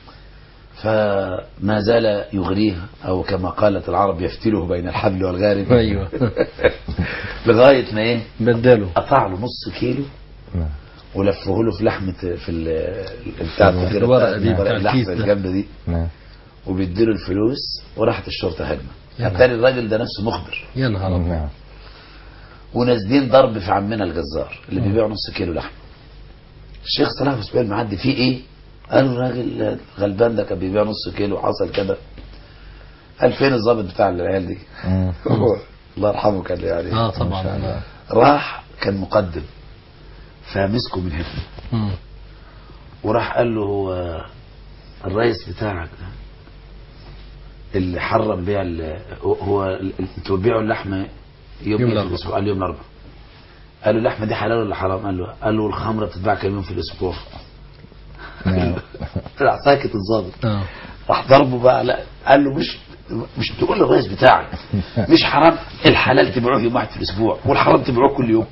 فما زال يغريه او كما قالت العرب يفتله بين الحبل والغارب ايوه لغايه ما ايه بدلوا قطع له نص كيلو نعم ولفه له في لحمه في ال- بتاع الفطيرة الورقة دي بتاعت- بتاع اللحمه الكيس ده. الجنب دي نعم وبيديله الفلوس وراحت الشرطه هجمه يا اتاري الراجل ده نفسه مخبر يا نهار أبيض. نعم ونازلين ضرب في عمنا الجزار اللي بيبيع نص كيلو لحم الشيخ صلاح بن اسماعيل معدي فيه ايه قالوا الراجل غلبان ده كان بيبيع نص كيلو حصل كده قال فين الضابط بتاع العيال دي مم. هو الله يرحمه كان يعني اه طبعا راح كان مقدم فمسكه من هنا مم. وراح قال له هو الرئيس بتاعك ده اللي حرم بيع ال- هو- هو ال- انتوا بتبيعوا اللحمه يوم, يوم يوم في الأربعاء. الاسبوع قال له يوم الاربعاء قال له اللحمه دي حلال ولا حرام قال له قال له الخمره بتتباع كم يوم في الاسبوع نعم طلع ساكت الظابط اه راح ضربه بقى لا قال له مش مش تقول للرئيس بتاعك مش حرام الحلال تبيعوه يوم واحد في الاسبوع والحرام تبيعوه كل يوم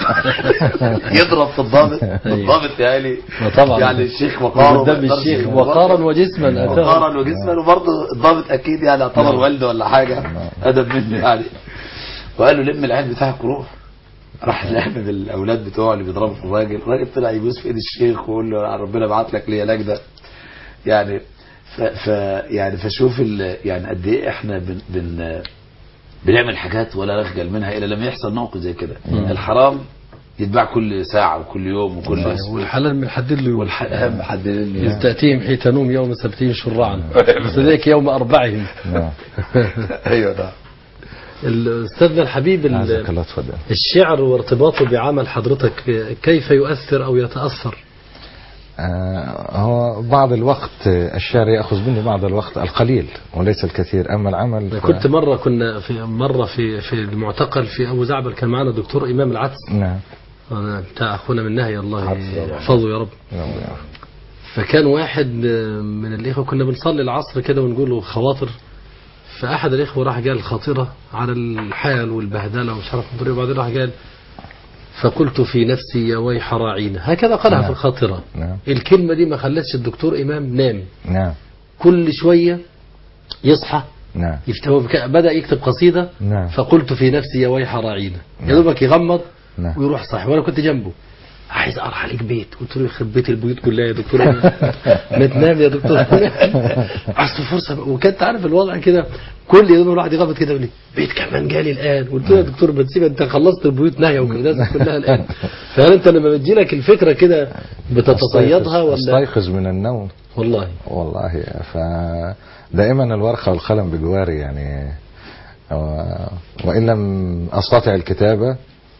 يضرب في الضابط الضابط يعني ما طبعا. يعني الشيخ وقاره قدام ما يقدرش الشيخ يقول. وقارا وجسما أتاه. وقارا وجسما وبرضه الضابط اكيد يعني اعتبر والده ولا حاجه ادب منه يعني وقال له لم العيال بتاعك وروح راح لم بالاولاد بتوعه اللي بيضربوا في الراجل الراجل طلع يبوس في ايد الشيخ ويقول له ربنا بعت لك ليا نجده يعني ف, ف يعني فشوف ال- يعني قد ايه احنا بن, بن بنعمل حاجات ولا نخجل منها الا لما يحصل موقف زي كده الحرام يتباع كل ساعه وكل يوم وكل اسبوع والحلال محدد له يوم والحرام محددين إذ تأتيهم حيتانهم يوم سبتهم شرعا وذلك يوم أربعهم نعم ايوه ده الأستاذنا الحبيب ال- عزك الله تفضل الشعر وارتباطه بعمل حضرتك كيف يؤثر أو يتأثر آه، هو بعض الوقت آه، الشعر يأخذ مني بعض الوقت القليل وليس الكثير أما العمل ف... كنت مرة كنا في مرة في في المعتقل في أبو زعبل كان معنا دكتور إمام العدس نعم أنا بتاع أخونا من نهي الله عدس طبعا. يحفظه يا رب ربنا يعافيك. فكان واحد من الإخوة كنا بنصلي العصر كده ونقول له خواطر فأحد الإخوة راح قال خاطرة على الحال والبهدلة ومش عارف مدري وبعدين راح قال فقلت في نفسي يا ويح راعينا هكذا قالها في الخاطرة نعم الكلمة دي ما خلتش الدكتور إمام نام نعم كل شوية يصحى نعم يفتهو بك... بدأ يكتب قصيدة نعم فقلت في نفسي يا ويح راعينا يا نعم. دوبك يغمض نعم ويروح صاحي وانا كنت جنبه عايز اروح عليك بيت قلت له يخرب بيت البيوت كلها يا دكتور ما تنام يا دكتور اصل فرصه وكنت عارف الوضع كده كل يوم الواحد يغمض كده يقول لي بيت كمان جالي الان قلت له يا دكتور ما تسيب انت خلصت البيوت نهيه وكده كلها الان فهل انت لما بتجي لك الفكره كده بتتصيدها ولا استيقظ من النوم والله والله ف دائما الورقة والقلم بجواري يعني و- وإن لم أستطع الكتابة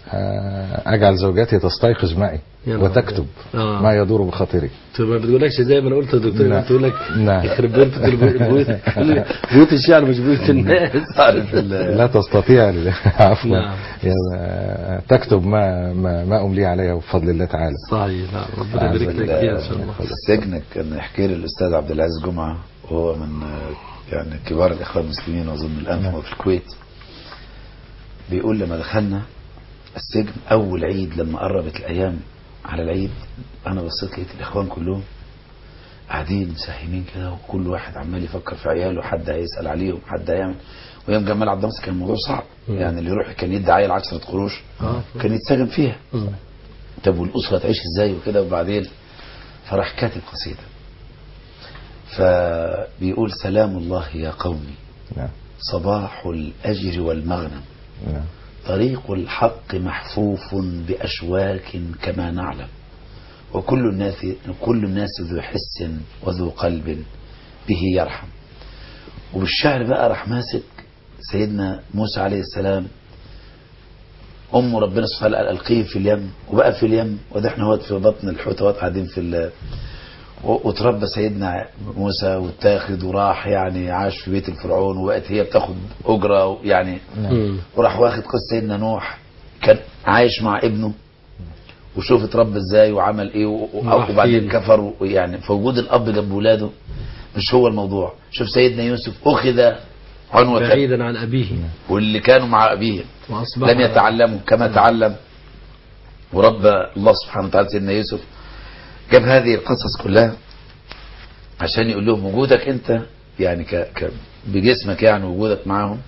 آه، اجعل زوجتي تستيقظ معي يا نهار وتكتب آه. ما يدور بخاطري ما بتقولكش زي ما انا قلت يا دكتور لا. بتقول لك لا. يخرب بيتك البيوت البيوت- بيوت الشعر مش بيوت الناس عارف ال- لا تستطيع ال- عفوا نعم. يا- تكتب ما ما, ما املي عليه بفضل الله تعالى صحيح نعم ربنا يبارك لك فيها ان شاء الله السجن كان يحكي لي الاستاذ عبد العزيز جمعه وهو من آه، يعني كبار الاخوان المسلمين اظن الان هو في الكويت بيقول لما دخلنا السجن اول عيد لما قربت الايام على العيد انا بصيت لقيت الاخوان كلهم قاعدين مساهمين كده وكل واحد عمال يفكر في عياله حد هيسال عليهم حد هيعمل وايام جمال عبد الناصر كان الموضوع صعب مم. يعني اللي يروح كان يدي عيل 10 قروش آه. كان يتسجن فيها مم. طب والأسرة تعيش ازاي وكده وبعدين فراح كاتب قصيدة فبيقول سلام الله يا قومي نعم صباح الأجر والمغنم نعم طريق الحق محفوف بأشواك كما نعلم وكل الناس كل الناس ذو حس وذو قلب به يرحم وبالشعر بقى راح ماسك سيدنا موسى عليه السلام أم ربنا سبحانه وتعالى ألقيه في اليم وبقى في اليم وده احنا هوت في بطن الحوت وهوت قاعدين في ال و- وتربى سيدنا موسى واتاخد وراح يعني عاش في بيت الفرعون وبقت هي بتاخد أجرة يعني مم. وراح واخد قصة سيدنا نوح كان عايش مع ابنه وشوف اتربى ازاي وعمل ايه و- و- راح وبعدين فين؟ كفر يعني فوجود الاب جنب ولاده مش هو الموضوع شوف سيدنا يوسف اخذ عنوة بعيدا عن ابيه واللي كانوا مع ابيه واصبح لم يتعلموا كما تعلم ورب الله سبحانه وتعالى سيدنا يوسف جاب هذه القصص كلها عشان يقول لهم وجودك انت يعني ك... ك... بجسمك يعني وجودك معاهم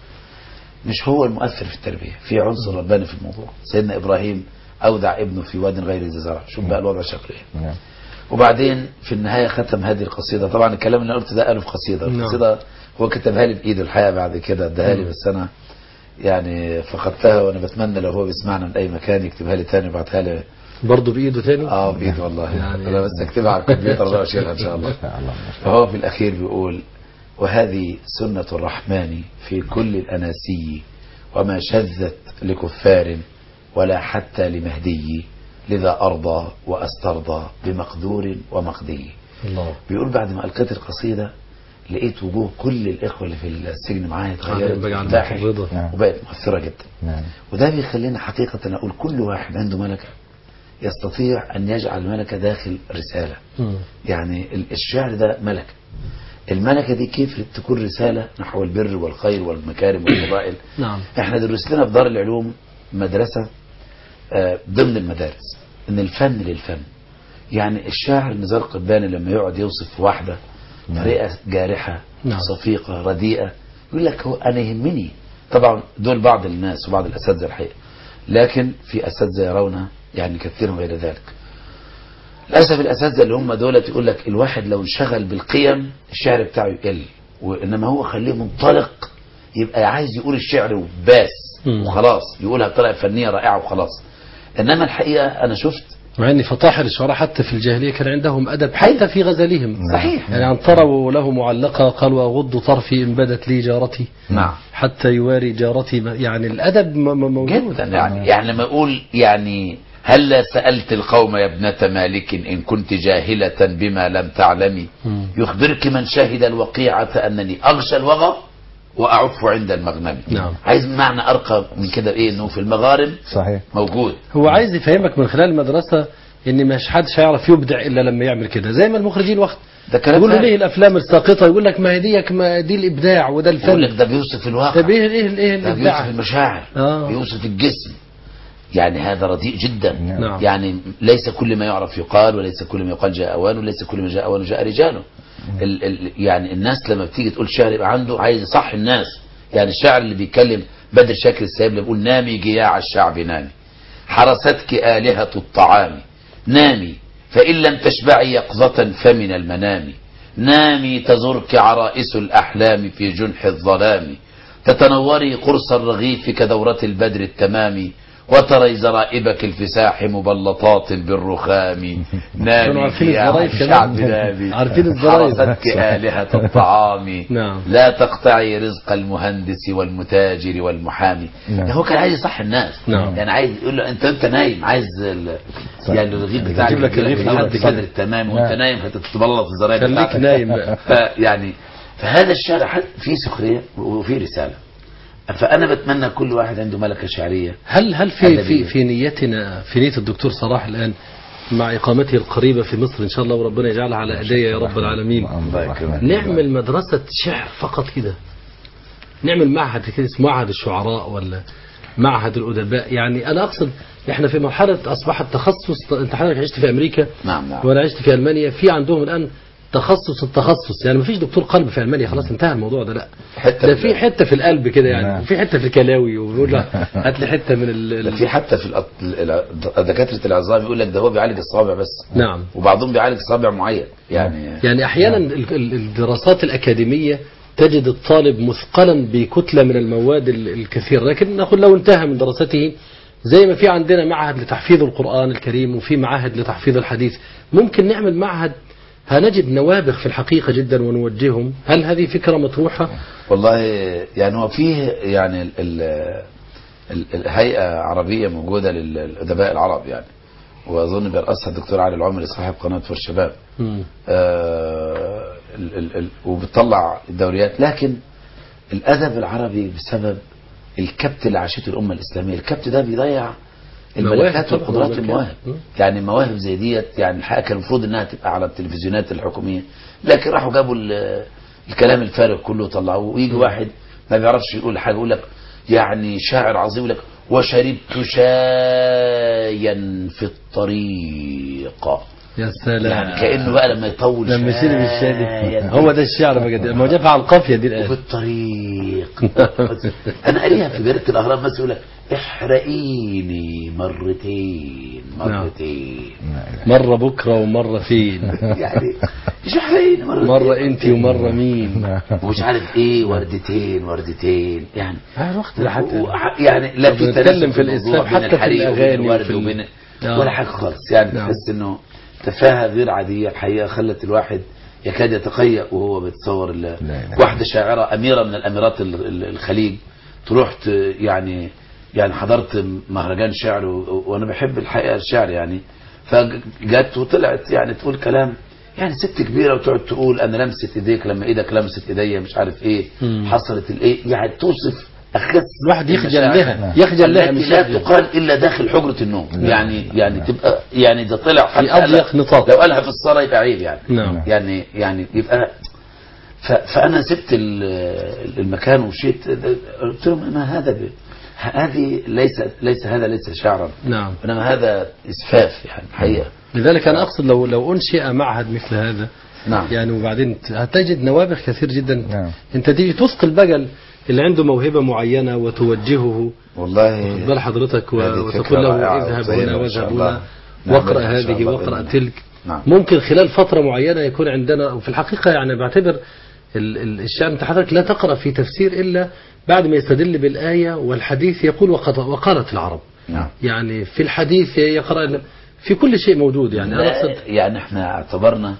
مش هو المؤثر في التربية في عنصر رباني في الموضوع سيدنا إبراهيم أودع ابنه في واد غير ذي زرع شوف بقى الوضع شكله ايه نعم وبعدين في النهاية ختم هذه القصيدة طبعا الكلام اللي أنا قلته ده قاله في قصيدة نعم. القصيدة هو كتبها لي بإيده الحقيقة بعد كده اداها لي بس أنا يعني فقدتها وأنا بتمنى لو هو بيسمعنا من أي مكان يكتبها لي تاني ويبعتها لي برضه بايده تاني اه بإيده والله يعني- أنا بس أكتبها على الكمبيوتر بقى وأشيلها إن شاء الله فهو في الأخير بيقول وهذه سنة الرحمن في كل الأناسي وما شذت لكفار ولا حتى لمهدي لذا أرضى وأسترضى بمقدور ومقدي الله بيقول بعد ما ألقيت القصيدة لقيت وجوه كل الإخوة اللي في السجن معايا اتغيرت بقى على وارتاحت الرضا. نعم. وبقت مؤثرة جدا نعم وده بيخلينا حقيقة أقول كل واحد عنده ملكة يستطيع أن يجعل الملكة داخل رسالة مم. يعني ال- الشعر ده ملكة الملكة دي كيف تكون رسالة نحو البر والخير والمكارم والفضائل نعم احنا درس لنا في دار العلوم مدرسة آه، ضمن المدارس ان الفن للفن يعني الشاعر نزار قباني لما يقعد يوصف واحدة طريقة جارحة نعم. صفيقة رديئة يقول لك هو انا يهمني طبعا دول بعض الناس وبعض الاساتذه الحقيقه لكن في اساتذه يرون يعني كثير غير ذلك للاسف الاساتذه اللي هم دولت يقول لك الواحد لو انشغل بالقيم الشعر بتاعه يقل وانما هو خليه منطلق يبقى عايز يقول الشعر وباس مم. وخلاص يقولها بطريقه فنيه رائعه وخلاص انما الحقيقه انا شفت مع ان فطاحل الشعراء حتى في الجاهليه كان عندهم ادب حتى في غزلهم صحيح. يعني عنتروا له معلقه قال واغض طرفي ان بدت لي جارتي نعم حتى يواري جارتي يعني الادب م- م- موجود جدا يعني يعني لما اقول يعني هلا سألت القوم يا ابنة مالك إن كنت جاهلة بما لم تعلمي مم. يخبرك من شهد الوقيعة أنني أغشى الوغى وأعف عند المغنم نعم. عايز معنى أرقى من كده إيه إنه في المغارم صحيح موجود هو عايز يفهمك من خلال المدرسه ان مش حدش هيعرف يبدع الا لما يعمل كده زي ما المخرجين وقت ده كلام يقول له فارغ. ليه الافلام الساقطه يقول لك ما هي ديك ما دي الابداع وده يقول لك الفن ده بيوصف الواقع طب ايه ايه ايه ده بيوصف الابداع المشاعر آه. بيوصف الجسم يعني هذا رديء جدا نعم. يعني ليس كل ما يعرف يقال وليس كل ما يقال جاء اوانه وليس كل ما جاء اوانه جاء رجاله ال ال يعني الناس لما بتيجي تقول شعر يبقى عنده عايز يصح الناس يعني الشاعر اللي بيتكلم بدر شاكر السيب اللي بيقول نامي جياع الشعب نامي حرستك آلهة الطعام نامي فإن لم تشبعي يقظة فمن المنام نامي تزرك عرائس الأحلام في جنح الظلام تتنوري قرص الرغيف كدورة البدر التمام وترى زرائبك الفساح مبلطات بالرخام كانوا نامي عارفين يا الزرايب كمان. شعب نامي عارفين الزرايب. حرستك آلهة الطعام نعم. لا تقطعي رزق المهندس والمتاجر والمحامي نعم. هو كان عايز يصحي الناس نعم. يعني عايز يقول له انت انت نايم عايز ال... يعني الرغيف بتاعك يجيب لك يجيب رغيف لحد الصدر كده. التمام وانت نعم. نايم فتتبلط الزراير خليك بتاعتك. نايم بقى. فيعني فهذا الشارع حد- فيه سخريه وفيه رساله فانا بتمنى كل واحد عنده ملكه شعريه هل هل في أدبية. في في نيتنا في نية الدكتور صلاح الآن مع إقامته القريبة في مصر إن شاء الله وربنا يجعلها على أيديا يا رب العالمين الله يكرمك. نعمل مدرسة شعر فقط كده نعمل معهد كده اسمه معهد الشعراء ولا معهد الأدباء يعني أنا أقصد إحنا في مرحلة أصبحت تخصص أنت حضرتك عشت في أمريكا نعم نعم وأنا عشت في ألمانيا في عندهم الآن تخصص التخصص يعني مفيش دكتور قلب في ألمانيا خلاص انتهى الموضوع ده لا حتة ده في في حتة في القلب كده يعني نعم. وفي حتة في الكلاوي وبيقول لك هات لي حتة من ال- ده ال- في حتى في الأط- ال- دكاتره العظام يقول لك ده هو بيعالج الصابع بس نعم وبعضهم بيعالج صابع معين يعني يعني احيانا ال- ال- الدراسات الاكاديميه تجد الطالب مثقلا بكتله من المواد ال- الكثيره لكن نقول لو انتهى من دراسته زي ما في عندنا معهد لتحفيظ القران الكريم وفي معاهد لتحفيظ الحديث ممكن نعمل معهد هنجد نوابغ في الحقيقه جدا ونوجههم هل هذه فكره مطروحه والله يعني هو فيه يعني ال ال ال الهيئه عربيه موجوده للادباء العرب يعني واظن بيرأسها الدكتور علي العمري صاحب قناه والشباب مم. آه ال ال ال وبتطلع الدوريات لكن الادب العربي بسبب الكبت اللي عاشته الامه الاسلاميه الكبت ده بيضيع الملكات طبعاً، والقدرات والملكات. المواهب مم. يعني مواهب زي ديت يعني الحقيقه كان المفروض انها تبقى على التلفزيونات الحكوميه لكن راحوا جابوا ال- الكلام الفارغ كله طلعوه ويجي واحد ما بيعرفش يقول حاجه يقول لك يعني شاعر عظيم يقول لك وشربت شايا في الطريق يا سلام يعني كانه بقى لما يطول لما يشيل بالشاي شايا دي هو ده الشعر بجد ما هو جاب على القافيه دي وفي الان الطريق انا قاريها في جريده الاهرام بس يقول لك احرقيني مرتين مرتين مره بكره ومره فين يعني مش احرقيني مرتين مره انت ومره مين ومش عارف ايه وردتين وردتين يعني رحت لحتى وح- يعني لا طب في بنتكلم تناسب في الموضوع الإسفاف بين حتى في الحريق وبين الأغاني الورد وفي ال- وبين آه. ولا حاجه خالص يعني نعم. تحس انه تفاهه غير عاديه الحقيقه خلت الواحد يكاد يتقيأ وهو بيتصور ال- لا. واحدة شاعرة أميرة من الأميرات ال- ال- الخليج تروح ت- يعني يعني حضرت مهرجان شعر و- وأنا بحب الحقيقة الشعر يعني فجت وطلعت يعني تقول كلام يعني ست كبيرة وتقعد تقول أنا لمست إيديك لما إيدك لمست إيديا مش عارف إيه مم. حصلت الإيه يعني توصف أخس الواحد يخجل المشاعر لها يخجل لها التي مش لا يخجل. تقال إلا داخل حجرة النوم يعني يعني تبقى يعني إذا طلع حتى في أضيق نطاق. لو قالها في الصلاة يبقى عيب يعني نعم يعني يعني يبقى ف- فانا سبت ال- المكان ومشيت قلت لهم ما هذا ب- هذه ليس ليس هذا ليس شعرا نعم انما هذا اسفاف يعني الحقيقه لذلك أنا أقصد لو لو أنشئ معهد مثل هذا نعم يعني وبعدين ت- هتجد نوابغ كثير جدا نعم. أنت تيجي تثقل بقى اللي عنده موهبة معينة وتوجهه والله خد بال حضرتك و- هذه وتقول فكرة له رائعة اذهب وطيبة هنا إن شاء واذهب الله. هنا نعملها واقرأ إن شاء هذه الله واقرأ بإذن تلك نعم. ممكن خلال فترة معينة يكون عندنا وفي الحقيقة يعني بعتبر ال- ال- الشأن أنت حضرتك لا تقرأ في تفسير إلا بعد ما يستدل بالآية والحديث يقول وقد- وقالت العرب نعم يعني في الحديث يقرأ في كل شيء موجود يعني أنا لا، أقصد يعني احنا اعتبرنا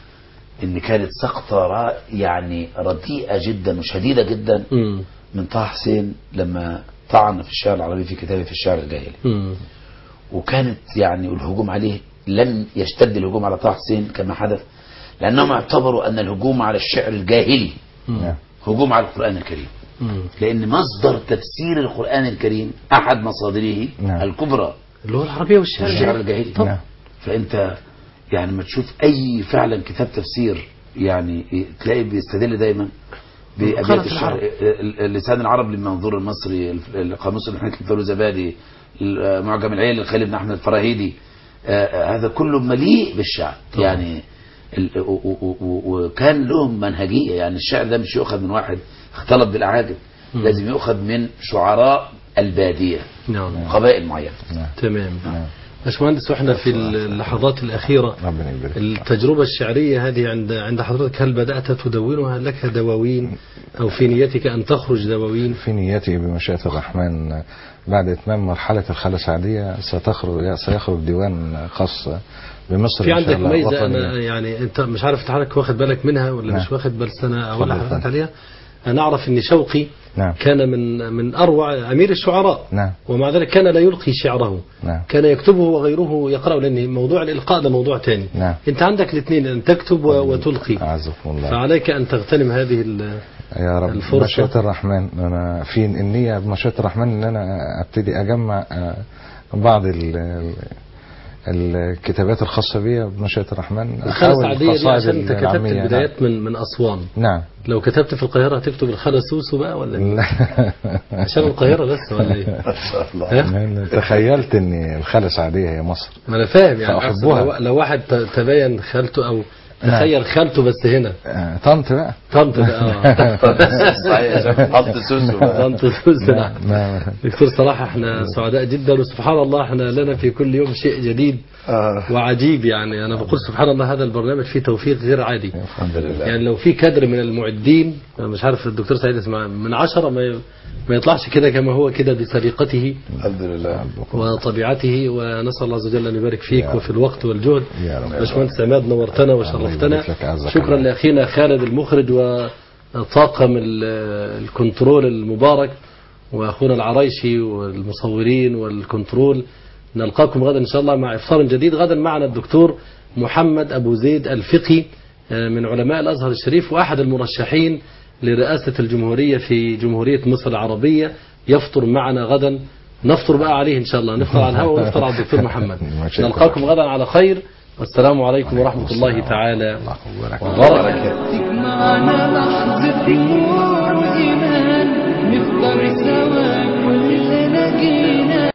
ان كانت سقطه را- يعني رديئه جدا وشديده جدا مم. من طه حسين لما طعن في الشعر العربي في كتابه في الشعر الجاهلي مم. وكانت يعني الهجوم عليه لم يشتد الهجوم على طه حسين كما حدث لأنهم اعتبروا أن الهجوم على الشعر الجاهلي نعم. هجوم على القرآن الكريم مم. لأن مصدر تفسير القرآن الكريم أحد مصادره نعم. الكبرى اللي هو العربية والشعر الشعر الجاهلي نعم. فأنت يعني ما تشوف أي فعلا كتاب تفسير يعني تلاقي بيستدل دايما بأبيات قالت الشعر ال- لسان العرب للمنظور المصري القاموس المحيط للفيروزبادي معجم العيل للخليل بن أحمد الفراهيدي آه، آه، هذا كله مليء بالشعر يعني ال- و- و- و- وكان لهم منهجية يعني الشعر ده مش يؤخذ من واحد اختلط بالأعاجم لازم يؤخذ من شعراء البادية نعم قبائل معينة نعم. تمام نعم. باشمهندس واحنا في اللحظات الأخيرة ربنا يبارك التجربة الشعرية هذه عند عند حضرتك هل بدأت تدونها لك دواوين أو في نيتك أن تخرج دواوين في نيتي بمشيئة الرحمن بعد إتمام مرحلة الخلة العادية ستخرج سيخرج ديوان خاص بمصر في إن شاء عندك الله ميزة وطني. أنا يعني أنت مش عارف حضرتك واخد بالك منها ولا نعم. مش واخد بال سنة أو ولا اتفضل. حضرتك عليها أنا أعرف أن شوقي نعم كان من من أروع أمير الشعراء نعم ومع ذلك كان لا يلقي شعره نعم كان يكتبه وغيره يقرأه لأن موضوع الإلقاء ده موضوع تاني نعم أنت عندك الاثنين أن تكتب و- وتلقي أعزكم الله فعليك أن تغتنم هذه ال- يا رب الفرصة. بمشيئة الرحمن أنا في النية بمشيئة الرحمن إن أنا أبتدي أجمع آه، بعض ال- ال- الكتابات الخاصة بي بمشيئة الرحمن الخالة أو السعدية دي القصائد عشان أنت كتبت العامية. البدايات من من أسوان نعم لو كتبت في القاهرة هتكتب الخالة سوسو بقى ولا إيه؟ نعم عشان القاهرة بس ولا إيه؟ ما شاء الله ها؟ لأن تخيلت ان الخالة سعدية هي مصر ما أنا فاهم يعني فأحبها. أصل لو, لو واحد ت- تبين خالته أو نعم. تخيل خالته بس هنا آه، طنط بقى طنط بقى اه صحيح حط سوسو بقى. طنط سوسو نعم. ما دكتور صراحة احنا سعداء جدا وسبحان الله احنا لنا في كل يوم شيء جديد آه. وعجيب يعني أنا بقول سبحان الله هذا البرنامج فيه توفيق غير عادي الحمد لله يعني لو في كادر من المعدين أنا مش عارف الدكتور سعيد اسمع من عشرة ما ي- ما يطلعش كده كما هو كده بسرقته الحمد لله وطبيعته ونسأل الله عز وجل أن يبارك فيك وفي الوقت والجهد يا رب. باشمهندس عماد نورتنا وشرفتنا يبارك لك، أعزك شكرا الله. لأخينا خالد المخرج وطاقم ال- الكنترول المبارك وأخونا العرايشي والمصورين والكنترول نلقاكم غدا إن شاء الله مع إفطار جديد غدا معنا الدكتور محمد أبو زيد الفقي آه، من علماء الأزهر الشريف وأحد المرشحين لرئاسة الجمهورية في جمهورية مصر العربية يفطر معنا غدا نفطر بقى عليه إن شاء الله نفطر على الهواء ونفطر على الدكتور محمد ما شاء الله. نلقاكم غدا على خير والسلام عليكم ورحمة الله تعالى الله يبارك وبركاته بركة تجمعنا لحظة نور